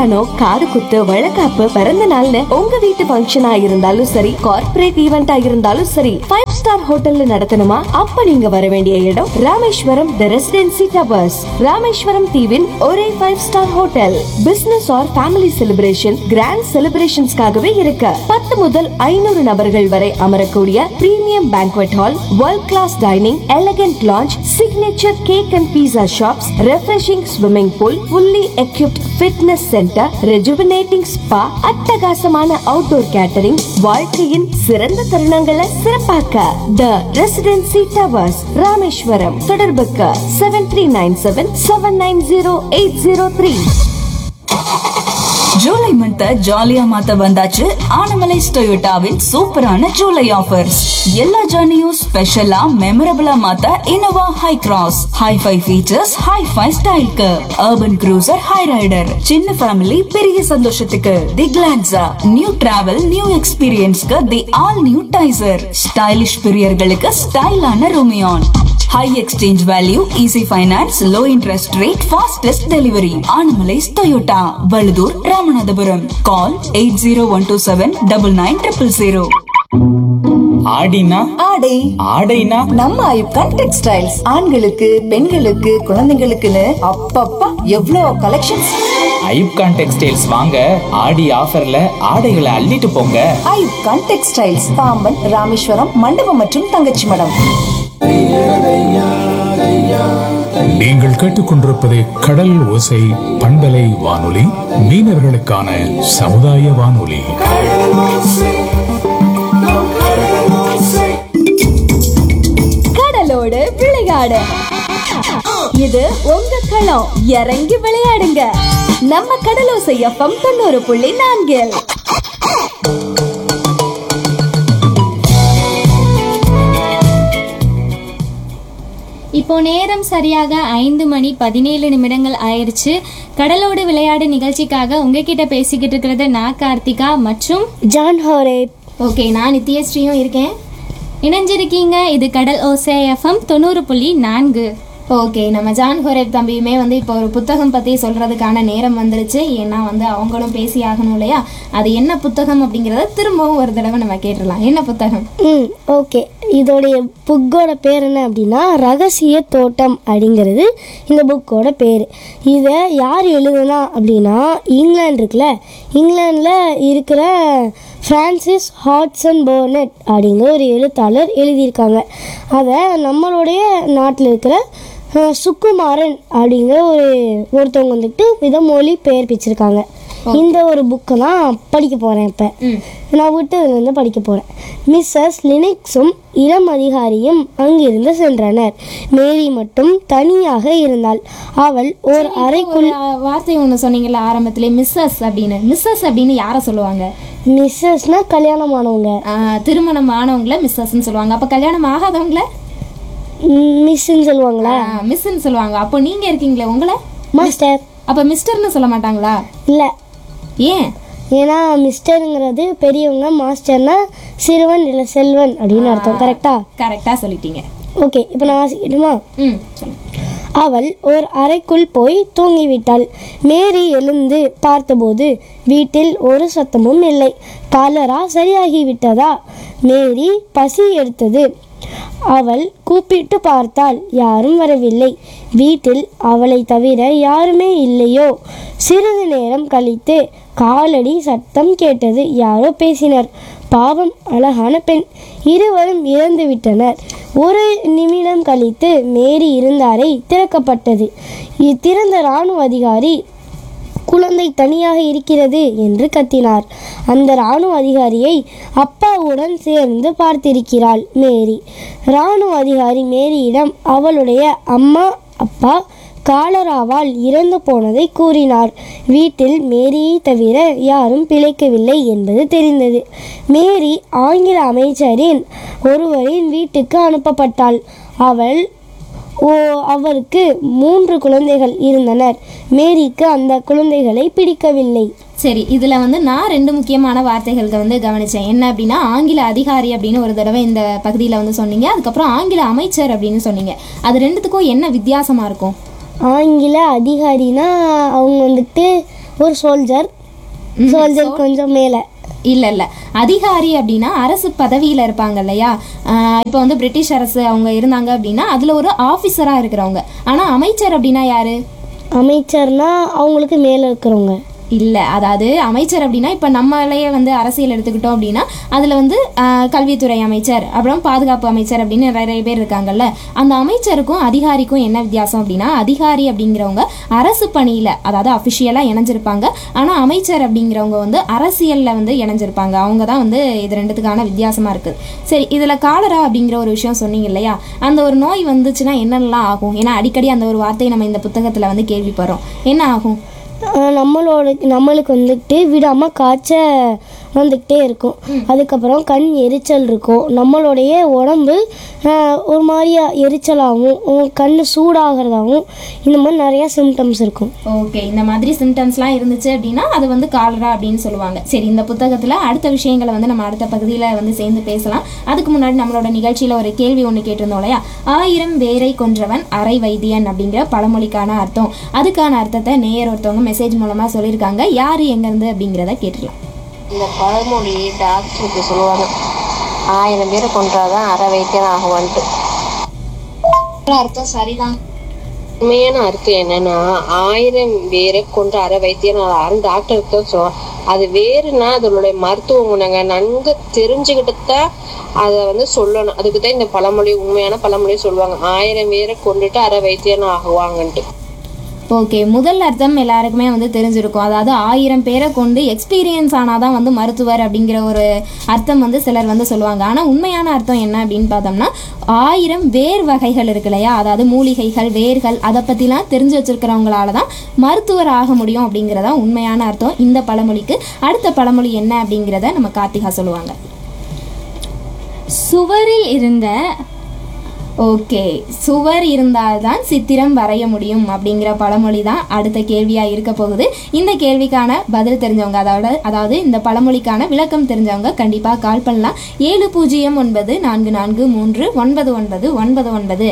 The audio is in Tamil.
கல்யாணம் காது குத்து வழக்காப்பு பிறந்த நாள்னு உங்க வீட்டு ஃபங்க்ஷனா இருந்தாலும் சரி கார்ப்பரேட் ஈவெண்டா இருந்தாலும் சரி ஃபைவ் ஸ்டார் ஹோட்டல்ல நடத்தணுமா அப்ப நீங்க வர வேண்டிய இடம் Rameswaram the Residency Towers Rameswaram தீவின் ஒரே five star hotel business or family celebration grand செலிப்ரேஷன்ஸ்க்காகவே இருக்கு பத்து முதல் ஐநூறு நபர்கள் வரை அமரக்கூடிய premium banquet hall world class dining elegant lounge signature cake and pizza shops refreshing swimming pool fully equipped fitness centre rejuvenating spa அட்டகாசமான அவுட்டோர் கேட்டரிங் வாழ்க்கையின் சிறந்த தருணங்களை சிறப்பாக்க த ரெசிடென்சி டவர்ஸ் ராமேஸ்வரம் தொடர்புக்கு seven three nine seven seven nine zero eight zero three July month ஜாலியா மாத்த வந்தாச்சு ஆனமலை டொயோட்டாவின் சூப்பரான ஜூலை ஆஃபர்ஸ் எல்லா ஜர்னியும் ஸ்பெஷலா மெமரபிளா மாத்த Innova Hycross hi fi features hi fi ஸ்டைலுக்கு அர்பன் க்ரூசர் ஹை ரைடர் சின்ன ஃபேமிலி பெரிய சந்தோஷத்துக்கு the Glanza new travel new எக்ஸ்பீரியன்ஸ்க்கு the all new Taisor stylish பிரியர்களுக்கு ஸ்டைலான Rumion high exchange value easy finance low interest rate fastest delivery Anaimalais Toyota Vazhudhur Ramanathapuram call eight zero one two seven double nine triple zero ஆடினா ஆடை ஆடைனா நம்ம ஐப்கான் டெக்ஸ்டைல்ஸ் ஆண்களுக்கு பெண்களுக்கு குழந்தைங்களுக்குன்னு அப்பப்பா எவ்வளோ கலெக்ஷன்ஸ் ஐப்கான் டெக்ஸ்டைல்ஸ் வாங்க ஆடி ஆஃபர்ல ஆடைகளை அள்ளிட்டு போங்க ஐப்கான் டெக்ஸ்டைல்ஸ் பாம்பன் ராமேஸ்வரம் மண்டபம் மற்றும் தங்கச்சி மடம் நீங்கள் கேட்டுக்கொண்டிருப்பது கடல் ஓசை பண்பலை வானொலி மீனவர்களுக்கான சமுதாய வானொலி கடலோடு விளையாடு இது உங்க களம் இறங்கி விளையாடுங்க நம்ம கடலோசை எஃப்எம் தொண்ணூறு புள்ளி நான்கில் இப்போ நேரம் சரியாக ஐந்து மணி பதினேழு நிமிடங்கள் ஆயிருச்சு கடலோடு விளையாடு நிகழ்ச்சிக்காக உங்ககிட்ட பேசிக்கிட்டு இருக்கிறது நான் கார்த்திகா மற்றும் ஜான் ஹோரேட் ஓகே நான் நித்யஸ்ரீயும் இருக்கேன் இணைஞ்சிருக்கீங்க இது கடல் ஓசே எஃப்எம் தொண்ணூறு புள்ளி நான்கு ஓகே நம்ம ஜான் ஹோரேப் தம்பியுமே வந்து இப்போ ஒரு புத்தகம் பற்றி சொல்கிறதுக்கான நேரம் வந்துருச்சு ஏன்னா வந்து அவங்களும் பேசி ஆகணும் இல்லையா அது என்ன புத்தகம் அப்படிங்கிறத திரும்பவும் ஒரு தடவை நம்ம கேட்டுடலாம் என்ன புத்தகம் ம் ஓகே இதோடைய புக்கோட பேர் என்ன அப்படின்னா ரகசிய தோட்டம் அப்படிங்கிறது இந்த புக்கோட பேர் இதை யார் எழுதுனா அப்படின்னா இங்கிலாந்து இருக்குல்ல இங்கிலாந்தில் இருக்கிற ஃப்ரான்சிஸ் ஹாட்சன் போர்னட் அப்படிங்கிற ஒரு எழுத்தாளர் எழுதியிருக்காங்க அதை நம்மளுடைய நாட்டில் இருக்கிற அஹ், சுக்குமாரன் அப்படிங்கிற ஒரு ஒருத்தவங்க வந்துட்டு இதை மொழி பெயர்ப்பிச்சிருக்காங்க இந்த ஒரு புக்கை தான் படிக்க போகிறேன் இப்போ நான் விட்டு இருந்து படிக்க போகிறேன் மிஸ்ஸஸ் லினிக்ஸும் இளம் அதிகாரியும் அங்கிருந்து சென்றனர் மேரி மட்டும் தனியாக இருந்தாள் அவள் ஓர் அறைக்குள் ஒரு அஹ், வார்த்தை ஒன்று சொன்னீங்கல்ல ஆரம்பத்திலே மிஸ்ஸஸ் அப்படின்னு மிஸ்ஸஸ் அப்படின்னு யாரை சொல்லுவாங்க மிஸ்ஸஸ்னா கல்யாணமானவங்க ஆஹ், திருமணம் ஆனவங்கள மிஸ்ஸஸ்ன்னு சொல்லுவாங்க அப்போ கல்யாணம் ஆகாதவங்கள மிஸ்ன்னு சொல்லுவாங்களா மிஸ்ன்னு சொல்லுவாங்க அப்போ நீங்கள் இருக்கீங்களே உங்களை மாஸ்டர் அப்போ மிஸ்டர்னு சொல்ல மாட்டாங்களா இல்லை ஏன் ஏன்னா மிஸ்டருங்கிறது பெரியவங்க மாஸ்டர்னா சிறுவன் இல்லை செல்வன் அப்படின்னு அர்த்தம் கரெக்டா கரெக்டாக சொல்லிட்டீங்க ஓகே இப்போ நான் வாசிக்கட்டுமா ம் சொல்லுங்க அவள் ஓர் அறைக்குள் போய் தூங்கிவிட்டாள் மேரி எழுந்து பார்த்தபோது வீட்டில் ஒரு சத்தமும் இல்லை காலரா சரியாகிவிட்டதா மேரி பசி எடுத்தது அவள் கூப்பிட்டு பார்த்தால் யாரும் வரவில்லை வீட்டில் அவளை தவிர யாருமே இல்லையோ சிறிது நேரம் கழித்து காலடி சத்தம் கேட்டது யாரோ பேசினர் பாவம் அழகான பெண் இருவரும் இறந்து விட்டனர் ஒரு நிமிடம் கழித்து மேரி இருந்த அறை திறக்கப்பட்டது இத்திறந்த இராணுவ அதிகாரி குழந்தை தனியாக இருக்கிறது என்று கத்தினார் அந்த இராணுவ அதிகாரியை அப்பாவுடன் சேர்ந்து பார்த்திருக்கிறாள் மேரி இராணுவ அதிகாரி மேரியிடம் அவளுடைய அம்மா அப்பா காலராவால் இறந்து போனதை கூறினார் வீட்டில் மேரியை தவிர யாரும் பிழைக்கவில்லை என்பது தெரிந்தது மேரி ஆங்கில அமைச்சரின் ஒருவரின் வீட்டுக்கு அனுப்பப்பட்டாள் அவள் ஓ அவருக்கு மூன்று குழந்தைகள் இருந்தனர் மேரிக்கு அந்த குழந்தைகளை பிடிக்கவில்லை சரி இதில் வந்து நான் ரெண்டு முக்கியமான வார்த்தைகளுக்கு வந்து கவனித்தேன் என்ன அப்படின்னா ஆங்கில அதிகாரி அப்படின்னு ஒரு தடவை இந்த பகுதியில் வந்து சொன்னீங்க அதுக்கப்புறம் ஆங்கில அமைச்சர் அப்படின்னு சொன்னீங்க அது ரெண்டுத்துக்கும் என்ன வித்தியாசமாக இருக்கும் ஆங்கில அதிகாரினா அவங்க வந்துட்டு ஒரு சோல்ஜர் சோல்ஜர் கொஞ்சம் மேலே இல்ல இல்ல அதிகாரி அப்படின்னா அரசு பதவியில இருப்பாங்க இல்லையா ஆஹ் இப்போ வந்து பிரிட்டிஷ் அரசு அவங்க இருந்தாங்க அப்படின்னா அதுல ஒரு ஆபீசரா இருக்கிறவங்க ஆனா அமைச்சர் அப்படின்னா யாரு அமைச்சர்னா அவங்களுக்கு மேலே இருக்கிறவங்க இல்ல அதாவது அமைச்சர் அப்படின்னா இப்ப நம்மளையே வந்து அரசியல் எடுத்துக்கிட்டோம் அப்படின்னா அதுல வந்து ஆஹ், கல்வித்துறை அமைச்சர் அப்புறம் பாதுகாப்பு அமைச்சர் அப்படின்னு நிறைய பேர் இருக்காங்கல்ல அந்த அமைச்சருக்கும் அதிகாரிக்கும் என்ன வித்தியாசம் அப்படின்னா அதிகாரி அப்படிங்கிறவங்க அரசு பணியில அதாவது அபிஷியலா இணைஞ்சிருப்பாங்க ஆனா அமைச்சர் அப்படிங்கிறவங்க வந்து அரசியல்ல வந்து இணைஞ்சிருப்பாங்க அவங்க தான் வந்து இது ரெண்டுத்துக்கான வித்தியாசமா இருக்கு சரி இதுல காலரா அப்படிங்கிற ஒரு விஷயம் சொன்னீங்க இல்லையா அந்த ஒரு நோய் வந்துச்சுன்னா என்னெல்லாம் ஆகும் ஏன்னா அடிக்கடி அந்த ஒரு வார்த்தையை நம்ம இந்த புத்தகத்துல வந்து கேள்விப்படுறோம் என்ன ஆகும் ஆஹ் நம்மளோட நம்மளுக்கு வந்துட்டு விடாமல் காய்ச்ச வந்துக்கிட்டே இருக்கும் அதுக்கப்புறம் கண் எரிச்சல் இருக்கும் நம்மளுடைய உடம்பு ஆஹ் ஒரு மாதிரியா எரிச்சலாகவும் உம் கண் சூடாகிறதாகவும் இந்த மாதிரி நிறையா சிம்டம்ஸ் இருக்கும் ஓகே இந்த மாதிரி சிம்டம்ஸ்லாம் இருந்துச்சு அப்படின்னா அது வந்து காலரா அப்படின்னு சொல்லுவாங்க சரி இந்த புத்தகத்தில் அடுத்த விஷயங்களை வந்து நம்ம அடுத்த பகுதியில் வந்து சேர்ந்து பேசலாம் அதுக்கு முன்னாடி நம்மளோட நிகழ்ச்சியில் ஒரு கேள்வி ஒன்று கேட்டிருந்தோம் இல்லையா ஆயிரம் வேரை கொன்றவன் அரை வைத்தியன் அப்படிங்கிற பழமொழிக்கான அர்த்தம் அதுக்கான அர்த்தத்தை நேயர் ஒருத்தவங்க மெசேஜ் மூலமாக சொல்லியிருக்காங்க யார் எங்கேருந்து அப்படிங்கிறத கேட்டுடலாம் இந்த பழமொழி டாக்டருக்கு சொல்லுவாங்க ஆயிரம் பேரை கொன்றாதான் அரை வைத்தியம் ஆகுவான்ட்டு அர்த்தம் சரிதான் உண்மையான அர்த்தம் என்னன்னா ஆயிரம் பேரை கொன்ற அரை வைத்தியம் ஆகும் டாக்டருக்கு தான் சொல்லுவாங்க அது வேறுனா அதனுடைய மருத்துவ குணங்க நன்கு தெரிஞ்சுக்கிட்டு தான் அதை வந்து சொல்லணும் அதுக்கு தான் இந்த பழமொழி உண்மையான பழமொழி சொல்லுவாங்க ஆயிரம் பேரை கொண்டுட்டு அரை வைத்தியம் ஆகுவாங்கன்ட்டு ஓகே முதல் அர்த்தம் எல்லாருக்குமே வந்து தெரிஞ்சிருக்கும் அதாவது ஆயிரம் பேரை கொண்டு எக்ஸ்பீரியன்ஸ் ஆனாதான் வந்து மருத்துவர் அப்படிங்கிற ஒரு அர்த்தம் வந்து சிலர் வந்து சொல்லுவாங்க ஆனால் உண்மையான அர்த்தம் என்ன அப்படின்னு பார்த்தோம்னா ஆயிரம் வேர் வகைகள் இருக்கு இல்லையா அதாவது மூலிகைகள் வேர்கள் அதை பற்றிலாம் தெரிஞ்சு வச்சிருக்கிறவங்களால தான் மருத்துவர் ஆக முடியும் அப்படிங்கிறதா உண்மையான அர்த்தம் இந்த பழமொழிக்கு அடுத்த பழமொழி என்ன அப்படிங்கிறத நம்ம கார்த்திகா சொல்லுவாங்க சுவரில் இருந்த ஓகே சுவர் இருந்தால்தான் சித்திரம் வரைய முடியும் அப்படிங்கிற பழமொழி தான் அடுத்த கேள்வியாக இருக்க போகுது இந்த கேள்விக்கான பதில் தெரிஞ்சவங்க அதோட அதாவது இந்த பழமொழிக்கான விளக்கம் தெரிஞ்சவங்க கண்டிப்பாக கால் பண்ணலாம் ஏழு பூஜ்ஜியம் ஒன்பது நான்கு நான்கு மூன்று ஒன்பது ஒன்பது ஒன்பது ஒன்பது